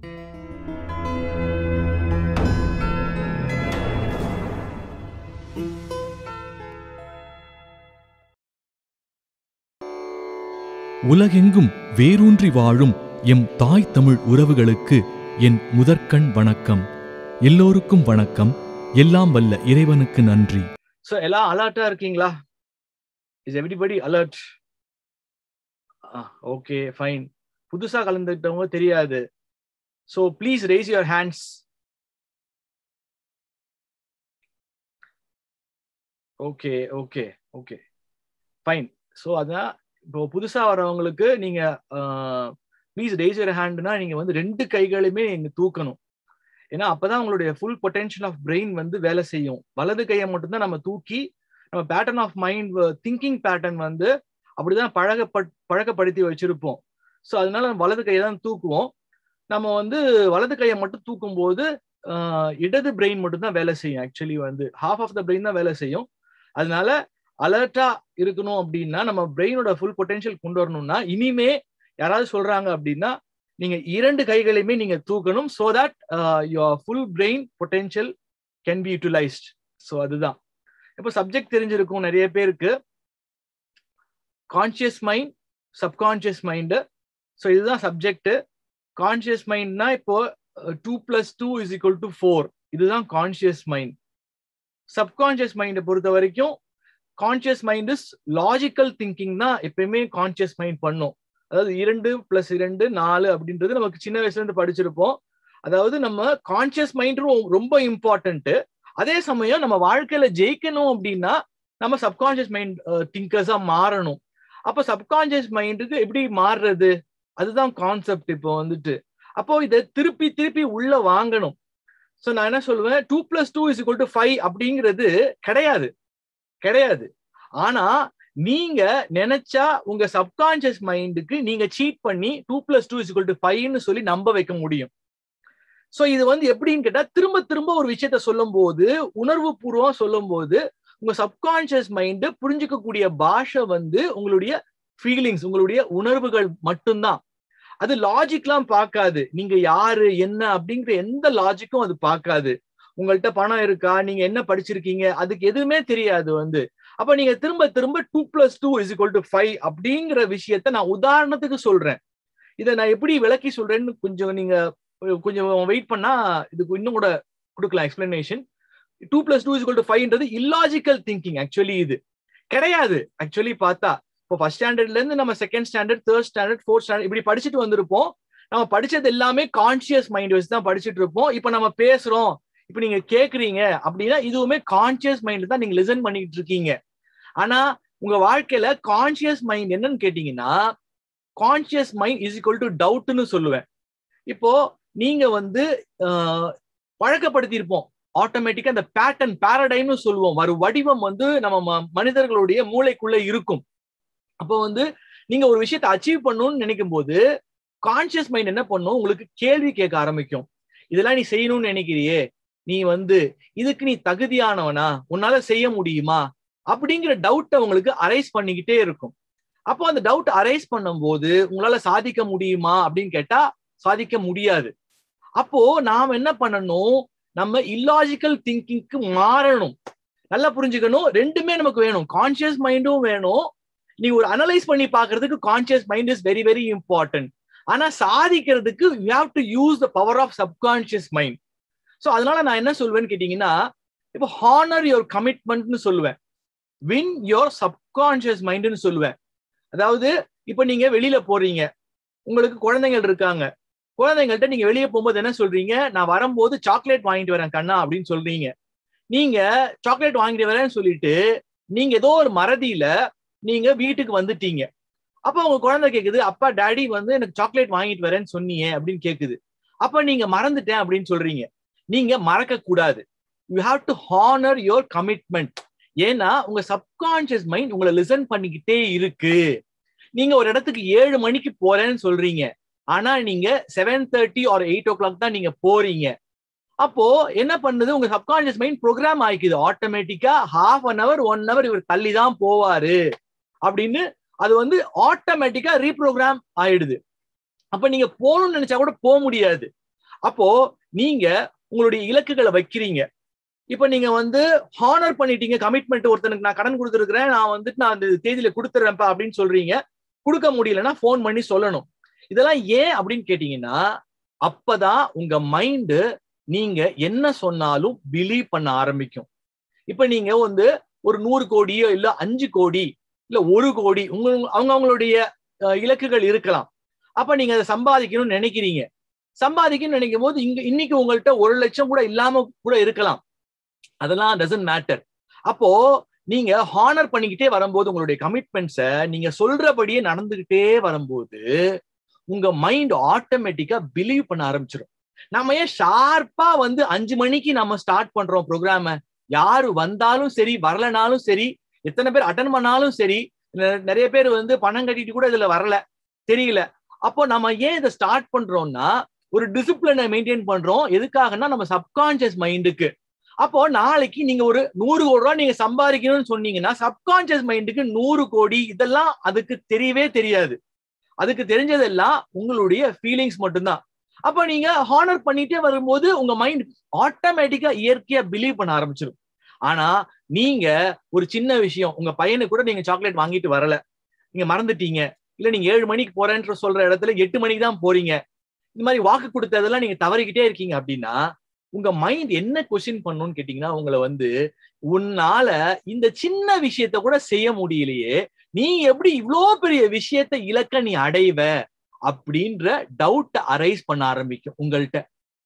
உலகெங்கும் வேரூன்றி வாழும் எம் தாய் தமிழ் உறவுகளுக்கு என் முதற்கண் வணக்கம் எல்லோருக்கும் வணக்கம் எல்லாம் வல்ல இறைவனுக்கு நன்றி சோ எல்லாம் அலர்ட்டா இருக்கீங்களா is everybody alert okay fine புதுசா கலந்துக்கிட்டவங்க தெரியாது so please raise your hands okay okay okay fine so அதான் இப்போ புதுசா வரவங்களுக்கு நீங்க ப்ளீஸ் ரேஸ் யுவர் ஹேண்ட்னா நீங்க வந்து ரெண்டு கைகளுமே நீங்க தூக்கணும் ஏன்னா அப்பதான் உங்களுடைய ஃபுல் பொட்டென்ஷியல் ஆஃப் பிரெயின் வந்து வேலை செய்யும் வலது கையை மட்டும்தான் நம்ம தூக்கி நம்ம pattern of mind thinking pattern வந்து அப்படிதான் பழகப்பட் பழக்கப்படுத்தி வச்சிருப்போம் ஸோ அதனால நம்ம வலது கையை தான் தூக்குவோம் நம்ம வந்து வலது கையை மட்டும் தூக்கும் போது இடது பிரெயின் மட்டும் தான் வேலை செய்யும் ஆக்சுவலி வந்து ஹாஃப் ஆஃப் த பிரெயின் தான் வேலை செய்யும் அதனால அலர்ட்டா இருக்கணும் அப்படின்னா நம்ம பிரெயினோட ஃபுல் பொட்டென்ஷியல் கொண்டு வரணும்னா இனிமே யாராவது சொல்றாங்க அப்படின்னா நீங்க இரண்டு கைகளையுமே நீங்க தூக்கணும் so that your full brain potential can be utilised so அதுதான் இப்போ சப்ஜெக்ட் தெரிஞ்சிருக்கும் நிறைய பேருக்கு conscious mind subconscious mind so இதுதான் சப்ஜெக்ட் கான்சியஸ் மைண்ட்னா இப்போ two plus two is equal to four இதுதான் கான்சியஸ் மைண்ட் சப்கான்சியஸ் மைண்டை பொறுத்த வரைக்கும் conscious mind is logical thinking தான் எப்பயுமே கான்சியஸ் மைண்ட் பண்ணும் அதாவது இரண்டு பிளஸ் இரண்டு நாலு அப்படின்றது நமக்கு சின்ன வயசுல இருந்து படிச்சிருப்போம் அதாவது நம்ம கான்சியஸ் மைண்ட் ரொம்ப இம்பார்ட்டன்ட் அதே சமயம் நம்ம வாழ்க்கையில ஜெயிக்கணும் அப்படின்னா நம்ம சப்கான்சியஸ் மைண்ட் திங்கர்ஸா மாறணும் அப்ப சப்கான்சியஸ் மைண்டுக்கு எப்படி மாறுறது அதுதான் கான்செப்ட் இப்போ வந்துட்டு அப்போ இதை திருப்பி திருப்பி உள்ள வாங்கணும் ஸோ நான் என்ன சொல்லுவேன் two plus two is equal to five அப்படிங்கிறது கிடையாது கிடையாது ஆனா நீங்க நினைச்சா உங்க சப்கான்சியஸ் மைண்டுக்கு நீங்க சீட் பண்ணி two plus two is to ஃபைவ்னு சொல்லி நம்ப வைக்க முடியும் ஸோ இது வந்து எப்படின்னு கேட்டா திரும்ப திரும்ப ஒரு விஷயத்த சொல்லும் போது உணர்வு பூர்வம் சொல்லும் போது உங்க சப்கான்சியஸ் மைண்டு புரிஞ்சுக்கக்கூடிய பாஷை வந்து உங்களுடைய ஃபீலிங்ஸ் உங்களுடைய உணர்வுகள் மட்டும்தான் அது லாஜிக்லாம் பார்க்காது நீங்க யாரு என்ன அப்படிங்கிற எந்த லாஜிக்கும் அது பார்க்காது உங்கள்கிட்ட பணம் இருக்கா நீங்க என்ன படிச்சிருக்கீங்க அதுக்கு எதுவுமே தெரியாது வந்து அப்ப நீங்க திரும்ப திரும்ப two plus two is equal to five அப்படிங்கிற விஷயத்த நான் உதாரணத்துக்கு சொல்றேன் இதை நான் எப்படி விளக்கி சொல்றேன்னு கொஞ்சம் நீங்க கொஞ்சம் வெயிட் பண்ணா இதுக்கு இன்னும் கூட கொடுக்கலாம் explanation two plus two is to ஃபைவ்ன்றது இல்லாஜிக்கல் திங்கிங் ஆக்சுவலி இது கிடையாது ஆக்சுவலி பார்த்தா இப்போ ஃபர்ஸ்ட் ஸ்டாண்டர்ட்ல இருந்து நம்ம second standard third standard fourth standard இப்படி படிச்சுட்டு வந்திருப்போம் நம்ம படிச்சது எல்லாமே கான்சியஸ் மைண்ட் வச்சு தான் படிச்சுட்டு இருப்போம் இப்போ நம்ம பேசுறோம் இப்ப நீங்க கேக்குறீங்க அப்படின்னா இதுவுமே கான்சியஸ் மைண்ட் தான் நீங்க லிசன் பண்ணிட்டு இருக்கீங்க ஆனா உங்க வாழ்க்கையில கான்சியஸ் மைண்ட் என்னன்னு கேட்டீங்கன்னா conscious mind is equal to டவுட்னு சொல்லுவேன் இப்போ நீங்க வந்து பழக்கப்படுத்தியிருப்போம் ஆட்டோமேட்டிக்கா அந்த பேட்டர்ன் பேரடைம்னு சொல்லுவோம் வரும் வடிவம் வந்து நம்ம மனிதர்களுடைய மூளைக்குள்ள இருக்கும் அப்போ வந்து நீங்க ஒரு விஷயத்தை அச்சீவ் பண்ணணும்னு நினைக்கும் போது கான்சியஸ் மைண்ட் என்ன பண்ணும் உங்களுக்கு கேள்வி கேட்க ஆரம்பிக்கும் இதெல்லாம் நீ செய்யணும்னு நினைக்கிறியே நீ வந்து இதுக்கு நீ தகுதியானவனா உன்னால செய்ய முடியுமா அப்படிங்கிற டவுட்டை உங்களுக்கு அரைஸ் பண்ணிக்கிட்டே இருக்கும் அப்போ அந்த டவுட் அரைஸ் பண்ணும்போது உங்களால சாதிக்க முடியுமா அப்படின்னு கேட்டா சாதிக்க முடியாது அப்போ நாம் என்ன பண்ணணும் நம்ம இல்லாஜிக்கல் திங்கிங்க்கு மாறணும் நல்லா புரிஞ்சுக்கணும் ரெண்டுமே நமக்கு வேணும் கான்சியஸ் மைண்டும் வேணும் நீ ஒரு அனலைஸ் பண்ணி பாக்குறதுக்கு conscious mind is very very important ஆனா சாதிக்கிறதுக்கு you have to use the power of subconscious mind so அதனால நான் என்ன சொல்வேன்னு கேட்டீங்கன்னா இப்போ ஹானர் யுவர் கமிட்மெண்ட்னு சொல்லுவேன் வின் யோர் சப்கான்சியஸ் மைண்ட்னு சொல்லுவேன் அதாவது இப்போ நீங்க வெளியில போறீங்க உங்களுக்கு குழந்தைகள் இருக்காங்க குழந்தைங்கள்ட்ட நீங்க வெளியே போகும்போது என்ன சொல்றீங்க நான் வரும்போது சாக்லேட் வாங்கிட்டு வரேன் கண்ணா அப்படின்னு சொல்றீங்க நீங்க சாக்லேட் வாங்கிட்டு வரேன்னு சொல்லிட்டு நீங்க ஏதோ ஒரு மறதியில நீங்க வீட்டுக்கு வந்துட்டீங்க அப்ப உங்க குழந்தை கேக்குது அப்பா டாடி வந்து எனக்கு சாக்லேட் வாங்கிட்டு வரேன்னு சொன்னீங்க அப்படின்னு கேக்குது அப்ப நீங்க மறந்துட்டேன் அப்படின்னு சொல்றீங்க நீங்க மறக்க கூடாது you have to honour your commitment ஏன்னா உங்க சப்கான்சியஸ் மைண்ட் உங்களை லிசன் பண்ணிக்கிட்டே இருக்கு நீங்க ஒரு இடத்துக்கு ஏழு மணிக்கு போறேன்னு சொல்றீங்க ஆனா நீங்க seven thirty or eight o'clock தான் நீங்க போறீங்க அப்போ என்ன பண்ணுது உங்க சப்கான்சியஸ் மைண்ட் ப்ரோக்ராம் ஆயிக்குது ஆட்டோமேட்டிக்கா half an hour one hour இவர் தள்ளி தான் போவாரு அப்படின்னு அது வந்து ஆட்டோமேட்டிக்கா ரீப்ரோக்ராம் ஆயிடுது அப்ப நீங்க போகணும்னு நினைச்சா கூட போக முடியாது அப்போ நீங்க உங்களுடைய இலக்குகளை வைக்கிறீங்க இப்ப நீங்க வந்து ஹானர் பண்ணிட்டீங்க கமிட்மெண்ட் ஒருத்தனுக்கு நான் கடன் கொடுத்துருக்கிறேன் நான் வந்துட்டு நான் அந்த தேதியில கொடுத்துறேன்ப்பா அப்படின்னு சொல்றீங்க கொடுக்க முடியலன்னா ஃபோன் பண்ணி சொல்லணும் இதெல்லாம் ஏன் அப்படின்னு கேட்டீங்கன்னா அப்பதான் உங்க மைண்டு நீங்க என்ன சொன்னாலும் பிலீவ் பண்ண ஆரம்பிக்கும் இப்ப நீங்க வந்து ஒரு நூறு கோடியோ இல்ல அஞ்சு கோடி இல்ல ஒரு கோடி உங்க அவங்க அவங்களுடைய அஹ், இலக்குகள் இருக்கலாம் அப்ப நீங்க அதை சம்பாதிக்கணும்னு நினைக்கிறீங்க சம்பாதிக்கணும்னு நினைக்கும் போது இங்க இன்னைக்கு உங்கள்கிட்ட ஒரு லட்சம் கூட இல்லாம கூட இருக்கலாம் அதெல்லாம் டசன்ட் மேட்டர் அப்போ நீங்க ஹானர் பண்ணிக்கிட்டே வரும்போது உங்களுடைய கமிட்மெண்ட்ஸை நீங்க சொல்றபடியே நடந்துகிட்டே வரும்போது உங்க மைண்ட் ஆட்டோமேட்டிக்கா பிலீவ் பண்ண ஆரம்பிச்சிடும் நம்ம ஏன் ஷார்ப்பா வந்து அஞ்சு மணிக்கு நம்ம ஸ்டார்ட் பண்றோம் ப்ரோக்ராம யாரு வந்தாலும் சரி வரலனாலும் சரி எத்தனை பேர் அட்டன் பண்ணாலும் சரி நெ- நிறைய பேர் வந்து பணம் கட்டிட்டு கூட இதுல வரல தெரியல அப்போ நம்ம ஏன் இதை ஸ்டார்ட் பண்றோம்னா ஒரு டிசிப்ளினை மெயின்டைன் பண்றோம் எதுக்காகன்னா நம்ம சப்கான்சியஸ் மைண்டுக்கு அப்போ நாளைக்கு நீங்க ஒரு நூறு கோடி ரூபாய் நீங்க சம்பாதிக்கணும்னு சொன்னீங்கன்னா சப்கான்சியஸ் மைண்டுக்கு நூறு கோடி இதெல்லாம் அதுக்கு தெரியவே தெரியாது அதுக்கு தெரிஞ்சதெல்லாம் உங்களுடைய ஃபீலிங்ஸ் மட்டும்தான் அப்ப நீங்க ஹானர் பண்ணிட்டே வரும்போது உங்க மைண்ட் ஆட்டோமேட்டிக்கா இயற்கையா பிலீவ் பண்ண ஆரம்பிச்சிடும் ஆனா நீங்க ஒரு சின்ன விஷயம் உங்க பையனுக்கு கூட நீங்க சாக்லேட் வாங்கிட்டு வரல நீங்க மறந்துட்டீங்க இல்ல நீங்க ஏழு மணிக்கு போறேன்ற சொல்ற இடத்துல எட்டு மணிக்கு தான் போறீங்க இந்த மாதிரி வாக்கு கொடுத்ததெல்லாம் நீங்க தவறிக்கிட்டே இருக்கீங்க அப்படின்னா உங்க மைண்ட் என்ன கொஸ்டின் பண்ணும்னு கேட்டீங்கன்னா உங்களை வந்து உன்னால இந்த சின்ன விஷயத்த கூட செய்ய முடியலையே நீ எப்படி இவ்ளோ பெரிய விஷயத்த இலக்க நீ அடைவ அப்படின்ற டவுட் அரைஸ் பண்ண ஆரம்பிக்கும் உங்கள்கிட்ட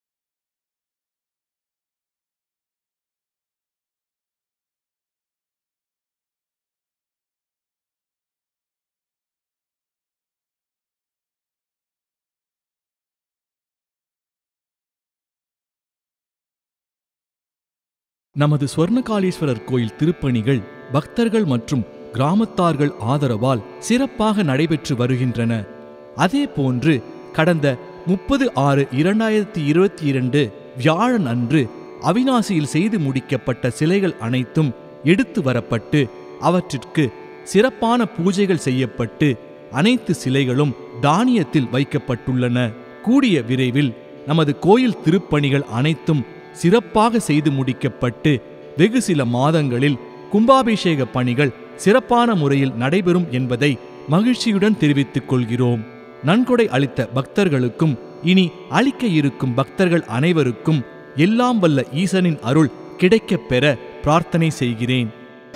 நமது ஸ்வர்ணகாளீஸ்வரர் கோயில் திருப்பணிகள் பக்தர்கள் மற்றும் கிராமத்தார்கள் ஆதரவால் சிறப்பாக நடைபெற்று வருகின்றன அதே போன்று கடந்த முப்பது ஆறு இரண்டாயிரத்தி இருபத்தி இரண்டு வியாழன் அன்று அவிநாசியில் செய்து முடிக்கப்பட்ட சிலைகள் அனைத்தும் எடுத்து வரப்பட்டு அவற்றிற்கு சிறப்பான பூஜைகள் செய்யப்பட்டு அனைத்து சிலைகளும் தானியத்தில் வைக்கப்பட்டுள்ளன கூடிய விரைவில் நமது கோயில் திருப்பணிகள் அனைத்தும் சிறப்பாக செய்து முடிக்கப்பட்டு வெகு சில மாதங்களில் கும்பாபிஷேக பணிகள் சிறப்பான முறையில் நடைபெறும் என்பதை மகிழ்ச்சியுடன் தெரிவித்துக் கொள்கிறோம் நன்கொடை அளித்த பக்தர்களுக்கும் இனி அளிக்க இருக்கும் பக்தர்கள் அனைவருக்கும் எல்லாம் வல்ல ஈசனின் அருள் கிடைக்கப் பெற பிரார்த்தனை செய்கிறேன்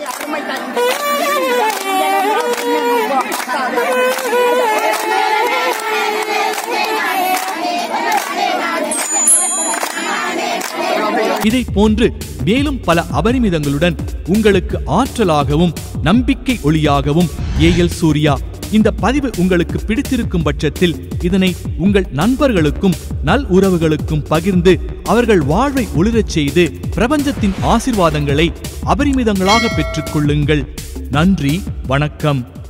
இதைப் போன்று மேலும் பல அபரிமிதங்களுடன் உங்களுக்கு ஆற்றலாகவும் நம்பிக்கை ஒளியாகவும் ஏஎல் சூர்யா இந்த பதிவு உங்களுக்கு பிடித்திருக்கும் பட்சத்தில் இதனை உங்கள் நண்பர்களுக்கும் நல் உறவுகளுக்கும் பகிர்ந்து அவர்கள் வாழ்வை ஒளிரச் செய்து பிரபஞ்சத்தின் ஆசிர்வாதங்களை அபரிமிதங்களாக பெற்றுக்கொள்ளுங்கள் நன்றி வணக்கம்